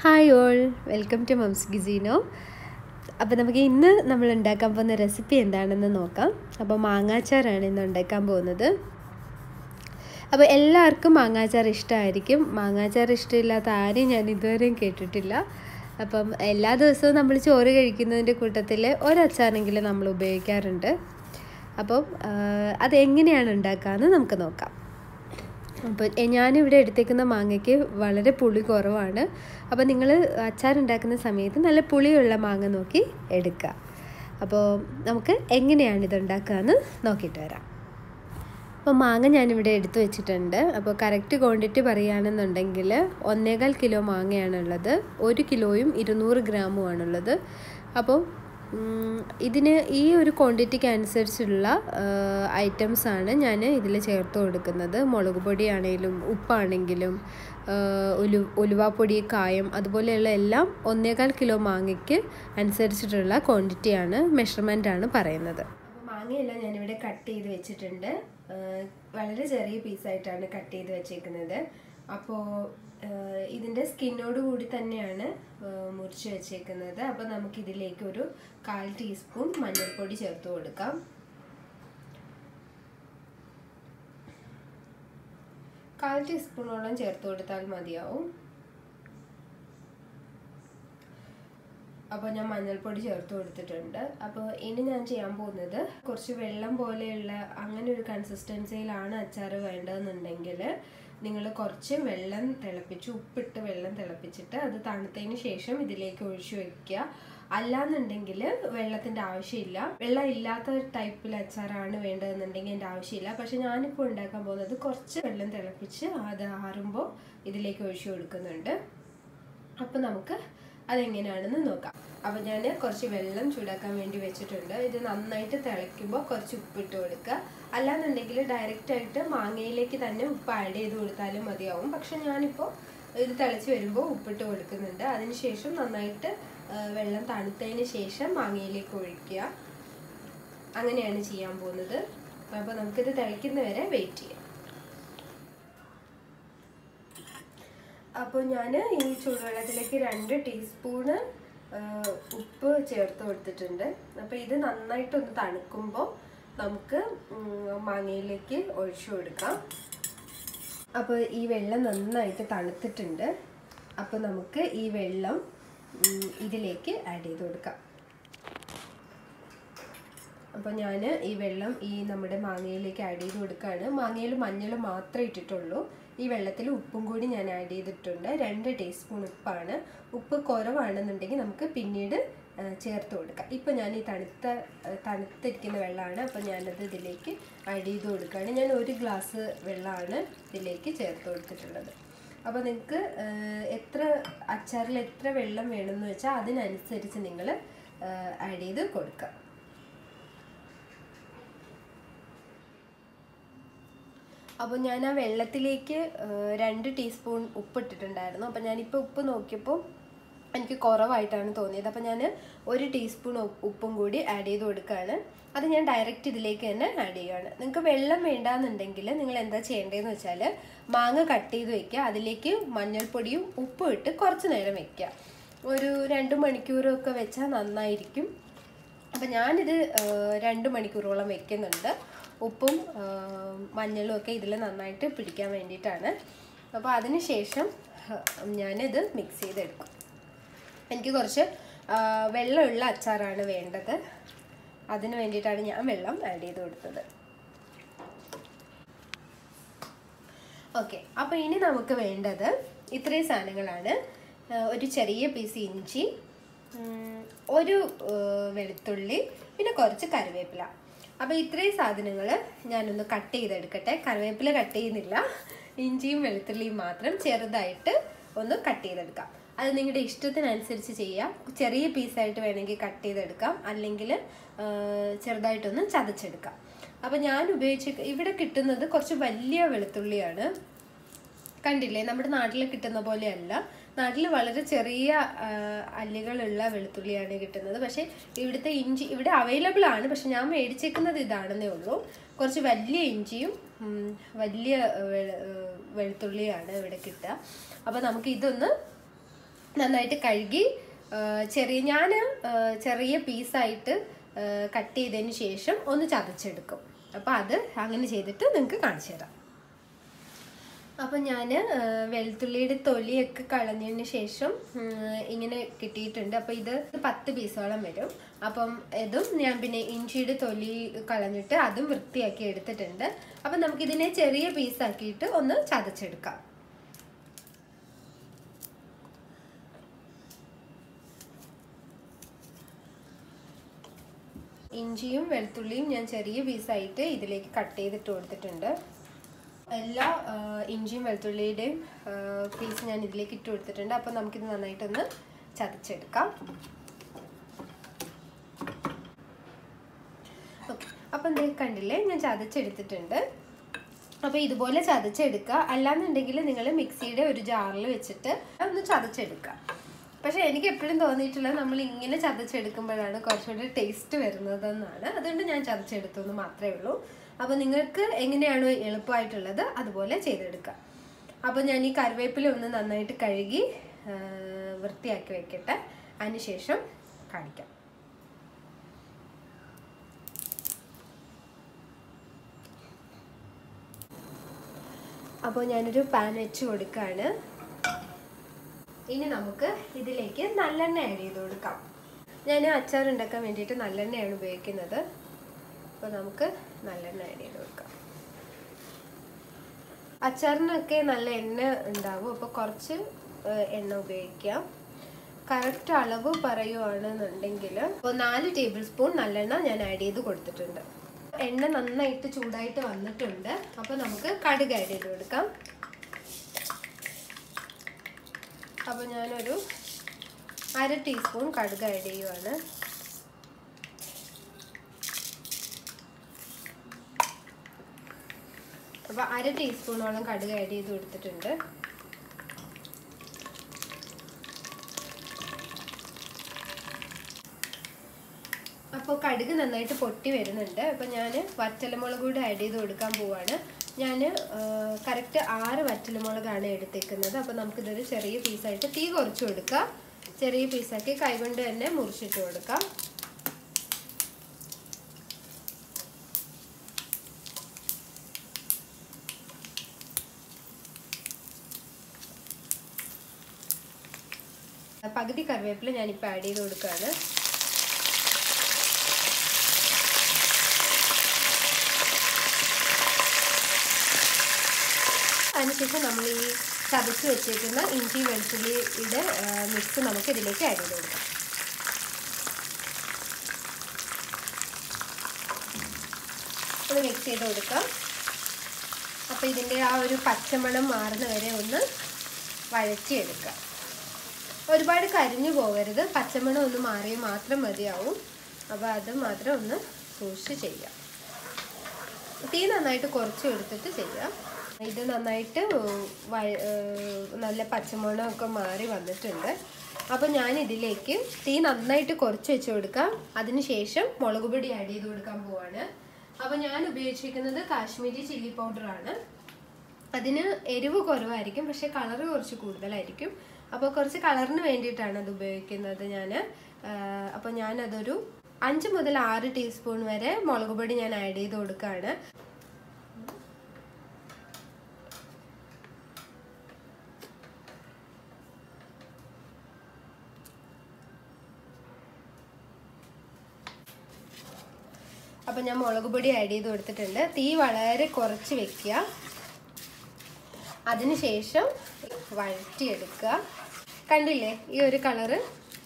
hi all welcome to mum's ഗിസീനോ അപ്പോൾ നമുക്ക് ഇന്ന് നമ്മൾ ഉണ്ടാക്കാൻ പോകുന്ന റെസിപ്പി എന്താണെന്ന് നോക്കാം അപ്പോൾ മാങ്ങാച്ചാറാണ് ഇന്ന് ഉണ്ടാക്കാൻ പോകുന്നത് അപ്പോൾ എല്ലാവർക്കും മാങ്ങാച്ചാർ ഇഷ്ടമായിരിക്കും മാങ്ങാച്ചാർ ഇഷ്ടമില്ലാത്ത ആരെയും ഞാൻ ഇതുവരെയും കേട്ടിട്ടില്ല അപ്പം എല്ലാ ദിവസവും നമ്മൾ ചോറ് കഴിക്കുന്നതിൻ്റെ കൂട്ടത്തിൽ ഒരച്ചാറെങ്കിലും നമ്മൾ ഉപയോഗിക്കാറുണ്ട് അപ്പം അത് എങ്ങനെയാണ് ഉണ്ടാക്കാമെന്ന് നമുക്ക് നോക്കാം അപ്പോൾ ഞാനിവിടെ എടുത്തേക്കുന്ന മാങ്ങയ്ക്ക് വളരെ പുളി കുറവാണ് അപ്പോൾ നിങ്ങൾ അച്ചാർ ഉണ്ടാക്കുന്ന സമയത്ത് നല്ല പുളിയുള്ള മാങ്ങ നോക്കി എടുക്കുക അപ്പോൾ നമുക്ക് എങ്ങനെയാണ് ഇത് ഉണ്ടാക്കുകയെന്ന് നോക്കിയിട്ട് വരാം അപ്പോൾ മാങ്ങ ഞാനിവിടെ എടുത്തു വെച്ചിട്ടുണ്ട് അപ്പോൾ കറക്റ്റ് ക്വാണ്ടിറ്റി പറയുകയാണെന്നുണ്ടെങ്കിൽ ഒന്നേകാൽ കിലോ മാങ്ങയാണുള്ളത് ഒരു കിലോയും ഇരുന്നൂറ് ഗ്രാമുമാണുള്ളത് അപ്പോൾ ഇതിന് ഈ ഒരു ക്വാണ്ടിറ്റിക്ക് അനുസരിച്ചുള്ള ഐറ്റംസാണ് ഞാൻ ഇതിൽ ചേർത്ത് കൊടുക്കുന്നത് മുളക് പൊടിയാണെങ്കിലും ഉപ്പാണെങ്കിലും ഉലു ഉലുവാപ്പൊടി കായം അതുപോലെയുള്ള എല്ലാം ഒന്നേകാൽ കിലോ മാങ്ങയ്ക്ക് അനുസരിച്ചിട്ടുള്ള ക്വാണ്ടിറ്റിയാണ് മെഷർമെൻ്റാണ് പറയുന്നത് അപ്പോൾ മാങ്ങയെല്ലാം ഞാനിവിടെ കട്ട് ചെയ്ത് വെച്ചിട്ടുണ്ട് വളരെ ചെറിയ പീസായിട്ടാണ് കട്ട് ചെയ്ത് വെച്ചേക്കുന്നത് അപ്പോൾ ഇതിൻ്റെ സ്കിന്നോട് കൂടി തന്നെയാണ് മുറിച്ച് വെച്ചേക്കുന്നത് അപ്പോൾ നമുക്കിതിലേക്ക് ഒരു കാൽ ടീസ്പൂൺ മഞ്ഞൾപ്പൊടി ചേർത്ത് കൊടുക്കാം കാൽ ടീസ്പൂണോളം ചേർത്ത് കൊടുത്താൽ മതിയാവും അപ്പോൾ ഞാൻ മഞ്ഞൾപ്പൊടി ചേർത്ത് കൊടുത്തിട്ടുണ്ട് അപ്പോൾ ഇനി ഞാൻ ചെയ്യാൻ പോകുന്നത് കുറച്ച് വെള്ളം പോലെയുള്ള അങ്ങനെ ഒരു കൺസിസ്റ്റൻസിയിലാണ് അച്ചാർ വേണ്ടതെന്നുണ്ടെങ്കിൽ നിങ്ങൾ കുറച്ച് വെള്ളം തിളപ്പിച്ച് ഉപ്പിട്ട് വെള്ളം തിളപ്പിച്ചിട്ട് അത് തണുത്തതിന് ശേഷം ഇതിലേക്ക് ഒഴിച്ചു വെക്കുക അല്ലാന്നുണ്ടെങ്കിൽ വെള്ളത്തിൻ്റെ ആവശ്യമില്ല വെള്ളം ഇല്ലാത്ത ടൈപ്പിൽ അച്ചാറാണ് വേണ്ടതെന്നുണ്ടെങ്കിൽ എൻ്റെ ആവശ്യമില്ല പക്ഷെ ഞാനിപ്പോൾ ഉണ്ടാക്കാൻ പോകുന്നത് കുറച്ച് വെള്ളം തിളപ്പിച്ച് അത് ആറുമ്പോൾ ഇതിലേക്ക് ഒഴിച്ചു കൊടുക്കുന്നുണ്ട് അപ്പോൾ നമുക്ക് അതെങ്ങനെയാണെന്ന് നോക്കാം അപ്പോൾ ഞാൻ കുറച്ച് വെള്ളം ചൂടാക്കാൻ വേണ്ടി വെച്ചിട്ടുണ്ട് ഇത് നന്നായിട്ട് തിളയ്ക്കുമ്പോൾ കുറച്ച് ഉപ്പിട്ട് കൊടുക്കുക അല്ലാന്നുണ്ടെങ്കിൽ ഡയറക്റ്റായിട്ട് മാങ്ങയിലേക്ക് തന്നെ ഉപ്പ് ആഡ് ചെയ്ത് കൊടുത്താലും മതിയാവും പക്ഷെ ഞാനിപ്പോൾ ഇത് തിളച്ച് വരുമ്പോൾ ഉപ്പിട്ട് കൊടുക്കുന്നുണ്ട് അതിനുശേഷം നന്നായിട്ട് വെള്ളം തണുത്തതിന് ശേഷം മാങ്ങയിലേക്ക് ഒഴിക്കുക അങ്ങനെയാണ് ചെയ്യാൻ പോകുന്നത് അപ്പോൾ നമുക്കിത് തിളയ്ക്കുന്നവരെ വെയിറ്റ് ചെയ്യാം അപ്പോൾ ഞാൻ ഈ ചൂടുവെള്ളത്തിലേക്ക് രണ്ട് ടീസ്പൂണ് ഉപ്പ് ചേർത്ത് കൊടുത്തിട്ടുണ്ട് അപ്പോൾ ഇത് നന്നായിട്ടൊന്ന് തണുക്കുമ്പോൾ നമുക്ക് മാങ്ങയിലേക്ക് ഒഴിച്ചു കൊടുക്കാം അപ്പോൾ ഈ വെള്ളം നന്നായിട്ട് തണുത്തിട്ടുണ്ട് അപ്പോൾ നമുക്ക് ഈ വെള്ളം ഇതിലേക്ക് ആഡ് ചെയ്ത് കൊടുക്കാം അപ്പോൾ ഞാൻ ഈ വെള്ളം ഈ നമ്മുടെ മാങ്ങയിലേക്ക് ആഡ് ചെയ്ത് കൊടുക്കുകയാണ് മാങ്ങയിൽ മഞ്ഞൾ മാത്രമേ ഇട്ടിട്ടുള്ളൂ ഈ വെള്ളത്തിൽ ഉപ്പും കൂടി ഞാൻ ആഡ് ചെയ്തിട്ടുണ്ട് രണ്ട് ടീസ്പൂൺ ഉപ്പാണ് ഉപ്പ് കുറവാണെന്നുണ്ടെങ്കിൽ നമുക്ക് പിന്നീട് ചേർത്ത് കൊടുക്കാം ഇപ്പോൾ ഞാൻ ഈ തണുത്ത തണുത്തിരിക്കുന്ന വെള്ളമാണ് അപ്പോൾ ഞാനത് ഇതിലേക്ക് ആഡ് ചെയ്ത് കൊടുക്കുകയാണ് ഞാൻ ഒരു ഗ്ലാസ് വെള്ളമാണ് ഇതിലേക്ക് ചേർത്ത് കൊടുത്തിട്ടുള്ളത് അപ്പോൾ നിങ്ങൾക്ക് എത്ര അച്ചാറിൽ എത്ര വെള്ളം വേണമെന്ന് വെച്ചാൽ അതിനനുസരിച്ച് നിങ്ങൾ ആഡ് ചെയ്ത് കൊടുക്കുക അപ്പോൾ ഞാൻ ആ വെള്ളത്തിലേക്ക് രണ്ട് ടീസ്പൂൺ ഉപ്പ് ഇട്ടിട്ടുണ്ടായിരുന്നു അപ്പോൾ ഞാനിപ്പോൾ ഉപ്പ് നോക്കിയപ്പോൾ എനിക്ക് കുറവായിട്ടാണ് തോന്നിയത് അപ്പോൾ ഞാൻ ഒരു ടീസ്പൂൺ ഉപ്പും കൂടി ആഡ് ചെയ്ത് കൊടുക്കുകയാണ് അത് ഞാൻ ഡയറക്റ്റ് ഇതിലേക്ക് തന്നെ ആഡ് ചെയ്യുകയാണ് നിങ്ങൾക്ക് വെള്ളം വേണ്ടാന്നുണ്ടെങ്കിൽ നിങ്ങൾ എന്താ ചെയ്യേണ്ടതെന്ന് വെച്ചാൽ മാങ്ങ കട്ട് ചെയ്ത് വെക്കുക അതിലേക്ക് മഞ്ഞൾപ്പൊടിയും ഉപ്പും ഇട്ട് കുറച്ച് നേരം വെക്കുക ഒരു രണ്ട് മണിക്കൂറൊക്കെ വെച്ചാൽ നന്നായിരിക്കും അപ്പം ഞാനിത് രണ്ട് മണിക്കൂറോളം വെക്കുന്നുണ്ട് ഉപ്പും മഞ്ഞളും ഒക്കെ ഇതിൽ നന്നായിട്ട് പിടിക്കാൻ വേണ്ടിയിട്ടാണ് അപ്പോൾ അതിന് ശേഷം ഞാനിത് മിക്സ് ചെയ്തെടുക്കും എനിക്ക് കുറച്ച് വെള്ളമുള്ള അച്ചാറാണ് വേണ്ടത് അതിന് വേണ്ടിയിട്ടാണ് ഞാൻ വെള്ളം ആഡ് ചെയ്ത് കൊടുത്തത് ഓക്കെ അപ്പോൾ ഇനി നമുക്ക് വേണ്ടത് ഇത്രയും സാധനങ്ങളാണ് ഒരു ചെറിയ പീസ് ഇഞ്ചി ഒരു വെളുത്തുള്ളി പിന്നെ കുറച്ച് കറിവേപ്പില അപ്പോൾ ഇത്രയും സാധനങ്ങൾ ഞാനൊന്ന് കട്ട് ചെയ്തെടുക്കട്ടെ കറിവേപ്പില കട്ട് ചെയ്യുന്നില്ല ഇഞ്ചിയും വെളുത്തുള്ളിയും മാത്രം ചെറുതായിട്ട് ഒന്ന് കട്ട് ചെയ്തെടുക്കാം അത് നിങ്ങളുടെ ഇഷ്ടത്തിനനുസരിച്ച് ചെയ്യാം ചെറിയ പീസായിട്ട് വേണമെങ്കിൽ കട്ട് ചെയ്തെടുക്കാം അല്ലെങ്കിൽ ചെറുതായിട്ടൊന്ന് ചതച്ചെടുക്കാം അപ്പോൾ ഞാൻ ഉപയോഗിച്ച് ഇവിടെ കിട്ടുന്നത് കുറച്ച് വലിയ വെളുത്തുള്ളിയാണ് കണ്ടില്ലേ നമ്മുടെ നാട്ടിൽ കിട്ടുന്ന പോലെയല്ല നാട്ടിൽ വളരെ ചെറിയ അല്ലികളുള്ള വെളുത്തുള്ളിയാണ് കിട്ടുന്നത് പക്ഷേ ഇവിടുത്തെ ഇഞ്ചി ഇവിടെ അവൈലബിൾ ആണ് പക്ഷെ ഞാൻ മേടിച്ചേക്കുന്നത് ഇതാണെന്നേ ഉള്ളൂ കുറച്ച് വലിയ ഇഞ്ചിയും വലിയ വെളുത്തുള്ളിയാണ് ഇവിടെ കിട്ടുക അപ്പോൾ നമുക്ക് ഇതൊന്ന് നന്നായിട്ട് കഴുകി ആ, ചെറിയ ഞാൻ ചെറിയ പീസായിട്ട് കട്ട് ചെയ്തതിന് ശേഷം ഒന്ന് ചതച്ചെടുക്കും അപ്പോൾ അത് അങ്ങനെ ചെയ്തിട്ട് നിങ്ങൾക്ക് കാണിച്ചു തരാം അപ്പം ഞാൻ വെളുത്തുള്ളിയുടെ തൊലിയൊക്കെ കളഞ്ഞതിന് ശേഷം ഉം, ഇങ്ങനെ കിട്ടിയിട്ടുണ്ട് അപ്പോൾ ഇത് പത്ത് പീസോളം വരും അപ്പം ഇതും ഞാൻ പിന്നെ ഇഞ്ചിയുടെ തൊലി കളഞ്ഞിട്ട് അതും വൃത്തിയാക്കി എടുത്തിട്ടുണ്ട് അപ്പം നമുക്കിതിനെ ചെറിയ പീസാക്കിയിട്ട് ഒന്ന് ചതച്ചെടുക്കാം ഇഞ്ചിയും വെളുത്തുള്ളിയും ഞാൻ ചെറിയ പീസായിട്ട് ഇതിലേക്ക് കട്ട് ചെയ്തിട്ട് കൊടുത്തിട്ടുണ്ട് എല്ലാ ആ, ഇഞ്ചിയും വെളുത്തുള്ളിയുടെയും പീസ് ഞാൻ ഇതിലേക്ക് ഇട്ട് കൊടുത്തിട്ടുണ്ട് അപ്പോൾ നമുക്കിത് നന്നായിട്ടൊന്ന് ചതച്ചെടുക്കാം ഓക്കെ അപ്പം എന്തേ കണ്ടില്ലേ ഞാൻ ചതച്ചെടുത്തിട്ടുണ്ട് അപ്പോൾ ഇതുപോലെ ചതച്ചെടുക്കുക അല്ലാന്നുണ്ടെങ്കിൽ നിങ്ങൾ മിക്സിയുടെ ഒരു ജാറിൽ വെച്ചിട്ട് ഒന്ന് ചതച്ചെടുക്കുക പക്ഷെ എനിക്ക് എപ്പോഴും തോന്നിയിട്ടുള്ളത് നമ്മൾ ഇങ്ങനെ ചതച്ചെടുക്കുമ്പോഴാണ് കുറച്ചുകൂടി ടേസ്റ്റ് വരുന്നതെന്നാണ് അതുകൊണ്ട് ഞാൻ ചതച്ചെടുത്തു എന്ന് മാത്രമേ ഉള്ളൂ അപ്പോൾ നിങ്ങൾക്ക് എങ്ങനെയാണോ എളുപ്പമായിട്ടുള്ളത് അതുപോലെ ചെയ്തെടുക്കുക അപ്പോൾ ഞാൻ ഈ കറിവേപ്പില ഒന്ന് നന്നായിട്ട് കഴുകി ആ, വൃത്തിയാക്കി വെക്കട്ടെ അതിനുശേഷം കാണിക്കാം അപ്പോൾ ഞാനൊരു പാൻ വെച്ച് കൊടുക്കുകയാണ് ഇനി നമുക്ക് ഇതിലേക്ക് നല്ലെണ്ണ ആഡ് ചെയ്ത് കൊടുക്കാം ഞാൻ അച്ചാർ ഉണ്ടാക്കാൻ വേണ്ടിയിട്ട് നല്ലെണ്ണയാണ് ഉപയോഗിക്കുന്നത് അപ്പോൾ നമുക്ക് നല്ലെണ്ണ ആഡ് ചെയ്ത് കൊടുക്കാം അച്ചാറിനൊക്കെ നല്ല എണ്ണ ഉണ്ടാവും അപ്പോൾ കുറച്ച് ഏഹ്, എണ്ണ ഉപയോഗിക്കാം കറക്റ്റ് അളവ് പറയുവാണെന്നുണ്ടെങ്കിൽ ഇപ്പോൾ നാല് ടേബിൾ സ്പൂൺ നല്ലെണ്ണ ഞാൻ ആഡ് ചെയ്ത് കൊടുത്തിട്ടുണ്ട് എണ്ണ നന്നായിട്ട് ചൂടായിട്ട് വന്നിട്ടുണ്ട് അപ്പോൾ നമുക്ക് കടുക് ആഡ് ചെയ്ത് കൊടുക്കാം അപ്പോൾ ഞാനൊരു അര ടീസ്പൂൺ കടുക് ആഡ് ചെയ്യുവാണ് അപ്പോൾ അര ടീസ്പൂണോളം കടുക് ആഡ് ചെയ്ത് കൊടുത്തിട്ടുണ്ട് അപ്പോൾ കടുക് നന്നായിട്ട് പൊട്ടി വരുന്നുണ്ട് അപ്പോൾ ഞാൻ വറ്റലമുളക് കൂടി ആഡ് ചെയ്ത് കൊടുക്കാൻ പോവാണ് ഞാൻ കറക്റ്റ് ആറ് വറ്റലമുളകാണ് എടുത്തേക്കുന്നത് അപ്പോൾ നമുക്കിതൊരു ചെറിയ പീസായിട്ട് തീ കുറച്ച് കൊടുക്കാം ചെറിയ പീസാക്കി കൈകൊണ്ട് തന്നെ മുറിച്ചിട്ട് കൊടുക്കാം പകുതി കറിവേപ്പില ഞാനിപ്പോൾ ആഡ് ചെയ്ത് കൊടുക്കുകയാണ് അതിനുശേഷം നമ്മൾ ഈ ചതച്ച് വെച്ചേക്കുന്ന ഇഞ്ചി വെളുത്തുള്ളിയുടെ മിക്സ് നമുക്ക് ഇതിലേക്ക് ആഡ് ചെയ്ത് കൊടുക്കാം ഒന്ന് മിക്സ് ചെയ്ത് കൊടുക്കാം അപ്പോൾ ഇതിൻ്റെ ആ ഒരു പച്ചമണം മാറുന്ന വരെ ഒന്ന് വഴറ്റിയെടുക്കാം ഒരുപാട് കരിഞ്ഞു പോകരുത് പച്ചമണം ഒന്ന് മാറിയാൽ മാത്രം മതിയാവും അപ്പോൾ അത് മാത്രം ഒന്ന് സൂക്ഷിച്ച് ചെയ്യാം തീ നന്നായിട്ട് കുറച്ച് എടുത്തിട്ട് ചെയ്യാം ഇത് നന്നായിട്ട് വഴ- ഏഹ് നല്ല പച്ചമുളകൊക്കെ മാറി വന്നിട്ടുണ്ട് അപ്പോൾ ഞാൻ ഇതിലേക്ക് തീ നന്നായിട്ട് കുറച്ച് വെച്ച് കൊടുക്കാം അതിനുശേഷം മുളക് പൊടി ആഡ് ചെയ്ത് കൊടുക്കാൻ പോവാണ് അപ്പോൾ ഞാൻ ഉപയോഗിച്ചിരിക്കുന്നത് കാശ്മീരി ചില്ലി പൗഡറാണ് അതിന് എരിവ് കുറവായിരിക്കും പക്ഷേ കളറ് കുറച്ച് കൂടുതലായിരിക്കും അപ്പോൾ കുറച്ച് കളറിന് വേണ്ടിയിട്ടാണ് അത് ഉപയോഗിക്കുന്നത് ഞാൻ അപ്പോൾ ഞാനതൊരു അഞ്ച് മുതൽ ആറ് ടീസ്പൂൺ വരെ മുളക് പൊടി ഞാൻ ആഡ് ചെയ്ത് കൊടുക്കുകയാണ് അപ്പം ഞാൻ മുളക് പൊടി ആഡ് ചെയ്ത് കൊടുത്തിട്ടുണ്ട് തീ വളരെ കുറച്ച് വെക്കുക അതിനുശേഷം വഴറ്റിയെടുക്കുക കണ്ടില്ലേ ഈ ഒരു കളറ്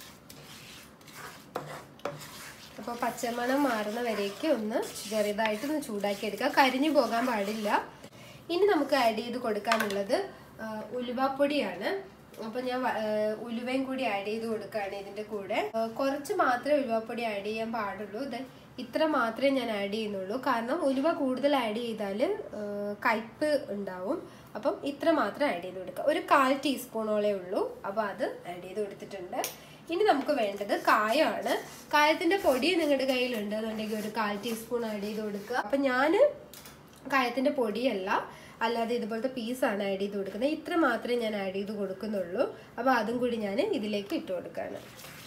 അപ്പോൾ പച്ചമണം മാറുന്ന വരേക്ക് ഒന്ന് ചെറുതായിട്ടൊന്ന് ചൂടാക്കി എടുക്കുക കരിഞ്ഞു പോകാൻ പാടില്ല ഇനി നമുക്ക് ആഡ് ചെയ്ത് കൊടുക്കാനുള്ളത് ആ, ഉലുവാപ്പൊടിയാണ് അപ്പോൾ ഞാൻ വ- ആ, ഉലുവയും കൂടി ആഡ് ചെയ്ത് കൊടുക്കുകയാണ് ഇതിൻ്റെ കൂടെ ആ, കുറച്ച് മാത്രമേ ഉലുവാപ്പൊടി ആഡ് ചെയ്യാൻ പാടുള്ളൂ ഇത് ഇത്ര മാത്രമേ ഞാൻ ആഡ് ചെയ്യുന്നുള്ളൂ കാരണം ഉലുവ കൂടുതൽ ആഡ് ചെയ്താൽ കയ്പ്പ് ഉണ്ടാവും അപ്പം ഇത്ര മാത്രം ആഡ് ചെയ്ത് കൊടുക്കുക ഒരു കാൽ ടീസ്പൂണോളേ ഉള്ളൂ അപ്പോൾ അത് ആഡ് ചെയ്ത് കൊടുത്തിട്ടുണ്ട് ഇനി നമുക്ക് വേണ്ടത് കായമാണ് കായത്തിൻ്റെ പൊടി നിങ്ങളുടെ കയ്യിലുണ്ട് എന്നുണ്ടെങ്കിൽ ഒരു കാൽ ടീസ്പൂൺ ആഡ് ചെയ്ത് കൊടുക്കുക അപ്പം ഞാൻ കായത്തിൻ്റെ പൊടിയല്ല അല്ലാതെ ഇതുപോലത്തെ പീസാണ് ആഡ് ചെയ്ത് കൊടുക്കുന്നത് ഇത്ര മാത്രമേ ഞാൻ ആഡ് ചെയ്ത് കൊടുക്കുന്നുള്ളൂ അപ്പോൾ അതും കൂടി ഞാൻ ഇതിലേക്ക് ഇട്ട് കൊടുക്കുകയാണ്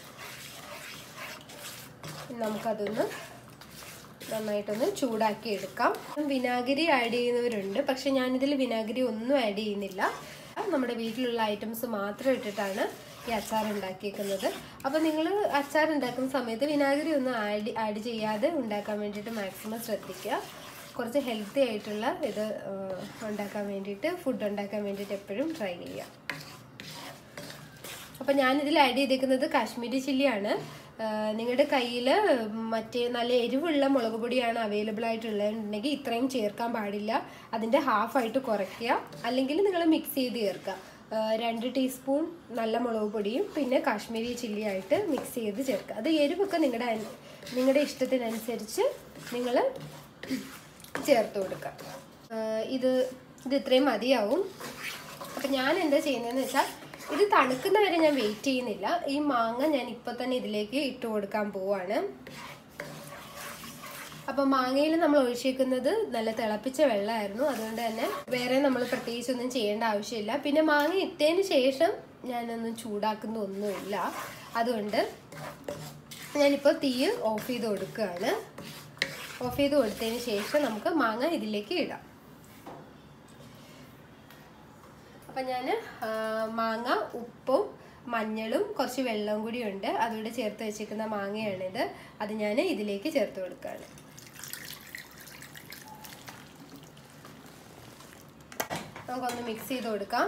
നമുക്കതൊന്ന് നന്നായിട്ടൊന്ന് ചൂടാക്കി എടുക്കാം വിനാഗിരി ആഡ് ചെയ്യുന്നവരുണ്ട് പക്ഷെ ഞാനിതിൽ വിനാഗിരി ഒന്നും ആഡ് ചെയ്യുന്നില്ല നമ്മുടെ വീട്ടിലുള്ള ഐറ്റംസ് മാത്രം ഇട്ടിട്ടാണ് ഈ അച്ചാർ ഉണ്ടാക്കിയേക്കുന്നത് അപ്പോൾ നിങ്ങൾ അച്ചാർ ഉണ്ടാക്കുന്ന സമയത്ത് വിനാഗിരി ഒന്നും ആഡ് ആഡ് ചെയ്യാതെ ഉണ്ടാക്കാൻ വേണ്ടിയിട്ട് മാക്സിമം ശ്രദ്ധിക്കുക കുറച്ച് ഹെൽത്തി ആയിട്ടുള്ള ഇത് ഉണ്ടാക്കാൻ വേണ്ടിയിട്ട് ഫുഡ് ഉണ്ടാക്കാൻ വേണ്ടിയിട്ട് എപ്പോഴും ട്രൈ ചെയ്യുക അപ്പോൾ ഞാനിതിൽ ആഡ് ചെയ്തേക്കുന്നത് കാശ്മീരി ചില്ലിയാണ് നിങ്ങളുടെ കയ്യിൽ മറ്റേ നല്ല എരിവുള്ള മുളക് പൊടിയാണ് അവൈലബിൾ ആയിട്ടുള്ളതെന്നുണ്ടെങ്കിൽ ഇത്രയും ചേർക്കാൻ പാടില്ല അതിൻ്റെ ഹാഫായിട്ട് കുറയ്ക്കുക അല്ലെങ്കിൽ നിങ്ങൾ മിക്സ് ചെയ്ത് ചേർക്കുക രണ്ട് ടീസ്പൂൺ നല്ല മുളക് പൊടിയും പിന്നെ കാശ്മീരി ചില്ലി ആയിട്ട് മിക്സ് ചെയ്ത് ചേർക്കുക അത് എരിവൊക്കെ നിങ്ങളുടെ നിങ്ങളുടെ ഇഷ്ടത്തിനനുസരിച്ച് നിങ്ങൾ ചേർത്ത് കൊടുക്കുക ഇത് ഇത് ഇത്രയും മതിയാവും അപ്പം ഞാൻ എന്താ ചെയ്യുന്നതെന്ന് വെച്ചാൽ ഇത് തണുക്കുന്ന വരെ ഞാൻ വെയിറ്റ് ചെയ്യുന്നില്ല ഈ മാങ്ങ ഞാൻ ഇപ്പം തന്നെ ഇതിലേക്ക് ഇട്ട് കൊടുക്കാൻ പോവാണ് അപ്പം മാങ്ങയിൽ നമ്മൾ ഒഴിച്ചേക്കുന്നത് നല്ല തിളപ്പിച്ച വെള്ളമായിരുന്നു അതുകൊണ്ട് തന്നെ വേറെ നമ്മൾ പ്രത്യേകിച്ചൊന്നും ചെയ്യേണ്ട ആവശ്യമില്ല പിന്നെ മാങ്ങ ഇട്ടതിന് ശേഷം ഞാനൊന്നും ചൂടാക്കുന്ന ഒന്നുമില്ല അതുകൊണ്ട് ഞാനിപ്പോൾ തീ ഓഫ് ചെയ്ത് കൊടുക്കുകയാണ് ഓഫ് ചെയ്ത് കൊടുത്തതിന് ശേഷം നമുക്ക് മാങ്ങ ഇതിലേക്ക് ഇടാം അപ്പം ഞാൻ മാങ്ങ ഉപ്പും മഞ്ഞളും കുറച്ച് വെള്ളവും കൂടി ഉണ്ട് അതുകൂടെ ചേർത്ത് വെച്ചിരിക്കുന്ന മാങ്ങയാണിത് അത് ഞാൻ ഇതിലേക്ക് ചേർത്ത് കൊടുക്കുകയാണ് നമുക്കൊന്ന് മിക്സ് ചെയ്ത് കൊടുക്കാം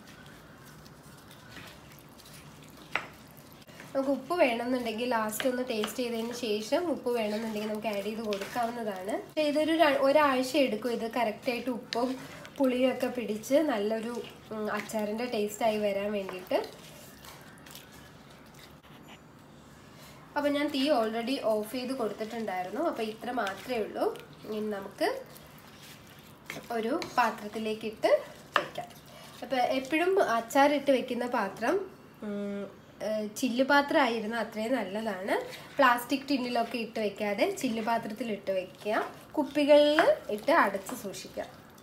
നമുക്ക് ഉപ്പ് വേണമെന്നുണ്ടെങ്കിൽ ലാസ്റ്റ് ഒന്ന് ടേസ്റ്റ് ചെയ്തതിന് ശേഷം ഉപ്പ് വേണമെന്നുണ്ടെങ്കിൽ നമുക്ക് ആഡ് ചെയ്ത് കൊടുക്കാവുന്നതാണ് ഇതൊരു ഒരാഴ്ച എടുക്കും ഇത് കറക്റ്റായിട്ട് ഉപ്പും പുളിയും ഒക്കെ പിടിച്ച് നല്ലൊരു അച്ചാറിൻ്റെ ടേസ്റ്റായി വരാൻ വേണ്ടിയിട്ട് അപ്പോൾ ഞാൻ തീ ഓൾറെഡി ഓഫ് ചെയ്ത് കൊടുത്തിട്ടുണ്ടായിരുന്നു അപ്പോൾ ഇത്ര മാത്രമേ ഉള്ളൂ ഇനി നമുക്ക് ഒരു പാത്രത്തിലേക്കിട്ട് വെക്കാം അപ്പോൾ എപ്പോഴും അച്ചാറിട്ട് വെക്കുന്ന പാത്രം ചില്ല് പാത്രമായിരുന്നു അത്രയും നല്ലതാണ് പ്ലാസ്റ്റിക് ടിന്നിലൊക്കെ ഇട്ട് വെക്കാതെ ചില്ല് പാത്രത്തിൽ ഇട്ട് വെക്കുക കുപ്പികളിൽ ഇട്ട് അടച്ച് സൂക്ഷിക്കുക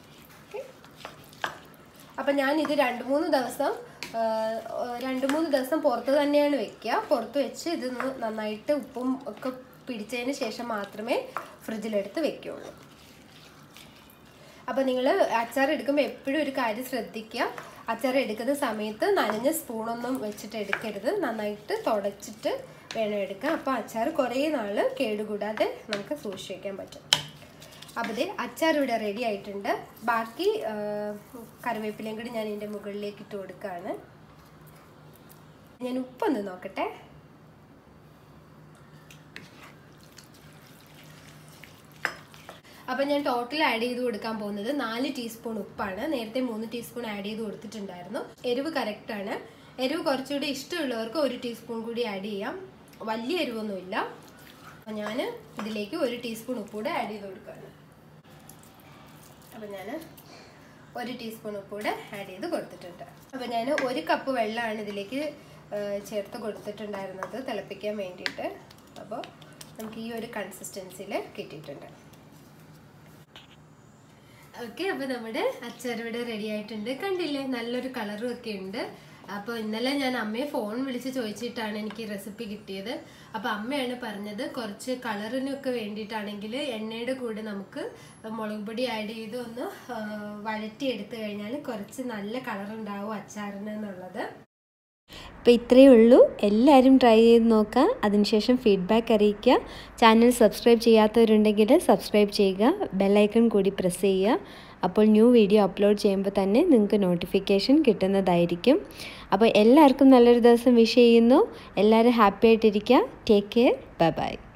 അപ്പം ഞാൻ ഇത് രണ്ട് മൂന്ന് ദിവസം രണ്ട് മൂന്ന് ദിവസം പുറത്ത് തന്നെയാണ് വെക്കുക പുറത്ത് വെച്ച് ഇത് നന്നായിട്ട് ഉപ്പും ഒക്കെ പിടിച്ചതിന് ശേഷം മാത്രമേ ഫ്രിഡ്ജിലെടുത്ത് വെക്കുകയുള്ളൂ അപ്പോൾ നിങ്ങൾ അച്ചാർ എടുക്കുമ്പോൾ എപ്പോഴും ഒരു കാര്യം ശ്രദ്ധിക്കുക അച്ചാർ എടുക്കുന്ന സമയത്ത് നനഞ്ഞ സ്പൂണൊന്നും വെച്ചിട്ട് എടുക്കരുത് നന്നായിട്ട് തുടച്ചിട്ട് വേണം എടുക്കാൻ അപ്പോൾ അച്ചാർ കുറേ നാൾ കേടുകൂടാതെ നമുക്ക് സൂക്ഷിച്ച് വയ്ക്കാൻ പറ്റും അപ്പോൾ ഇത് അച്ചാർ ഇവിടെ റെഡി ആയിട്ടുണ്ട് ബാക്കി കറിവേപ്പിലയും കൂടി ഞാൻ ഇതിൻ്റെ മുകളിലേക്ക് ഇട്ട് കൊടുക്കുകയാണ് ഞാൻ ഉപ്പൊന്ന് നോക്കട്ടെ അപ്പം ഞാൻ ടോട്ടൽ ആഡ് ചെയ്ത് കൊടുക്കാൻ പോകുന്നത് നാല് ടീസ്പൂൺ ഉപ്പാണ് നേരത്തെ മൂന്ന് ടീസ്പൂൺ ആഡ് ചെയ്ത് കൊടുത്തിട്ടുണ്ടായിരുന്നു എരിവ് കറക്റ്റാണ് എരിവ് കുറച്ചുകൂടി ഇഷ്ടമുള്ളവർക്ക് ഒരു ടീസ്പൂൺ കൂടി ആഡ് ചെയ്യാം വലിയ എരിവൊന്നുമില്ല അപ്പം ഞാൻ ഇതിലേക്ക് ഒരു ടീസ്പൂൺ ഉപ്പ് കൂടെ ആഡ് ചെയ്ത് കൊടുക്കുകയാണ് അപ്പം ഞാൻ ഒരു ടീസ്പൂൺ ഉപ്പ് കൂടെ ആഡ് ചെയ്ത് കൊടുത്തിട്ടുണ്ട് അപ്പം ഞാൻ ഒരു കപ്പ് വെള്ളമാണ് ഇതിലേക്ക് ചേർത്ത് കൊടുത്തിട്ടുണ്ടായിരുന്നത് തിളപ്പിക്കാൻ വേണ്ടിയിട്ട് അപ്പോൾ നമുക്ക് ഈ ഒരു കൺസിസ്റ്റൻസിയിൽ കിട്ടിയിട്ടുണ്ട് ഓക്കെ അപ്പോൾ നമ്മുടെ അച്ചാർ ഇവിടെ റെഡി ആയിട്ടുണ്ട് കണ്ടില്ലേ നല്ലൊരു കളറും ഒക്കെ ഉണ്ട് അപ്പോൾ ഇന്നലെ ഞാൻ അമ്മയെ ഫോൺ വിളിച്ച് ചോദിച്ചിട്ടാണ് എനിക്ക് റെസിപ്പി കിട്ടിയത് അപ്പോൾ അമ്മയാണ് പറഞ്ഞത് കുറച്ച് കളറിനൊക്കെ വേണ്ടിയിട്ടാണെങ്കിൽ എണ്ണയുടെ കൂടെ നമുക്ക് മുളക് പൊടി ആഡ് ചെയ്ത് ഒന്ന് വഴറ്റി എടുത്തു കഴിഞ്ഞാൽ കുറച്ച് നല്ല കളർ ഉണ്ടാവും അച്ചാറിന് എന്നുള്ളത് അപ്പോൾ ഇത്രയേ ഉള്ളൂ എല്ലാവരും ട്രൈ ചെയ്ത് നോക്കുക അതിനുശേഷം ഫീഡ്ബാക്ക് അറിയിക്കുക ചാനൽ സബ്സ്ക്രൈബ് ചെയ്യാത്തവരുണ്ടെങ്കിൽ സബ്സ്ക്രൈബ് ചെയ്യുക ബെല്ലൈക്കൺ കൂടി പ്രസ് ചെയ്യുക അപ്പോൾ ന്യൂ വീഡിയോ അപ്ലോഡ് ചെയ്യുമ്പോൾ തന്നെ നിങ്ങൾക്ക് നോട്ടിഫിക്കേഷൻ കിട്ടുന്നതായിരിക്കും അപ്പോൾ എല്ലാവർക്കും നല്ലൊരു ദിവസം വിഷ് ചെയ്യുന്നു എല്ലാവരും ഹാപ്പി ആയിട്ടിരിക്കുക ടേക്ക് കെയർ ബൈ ബൈ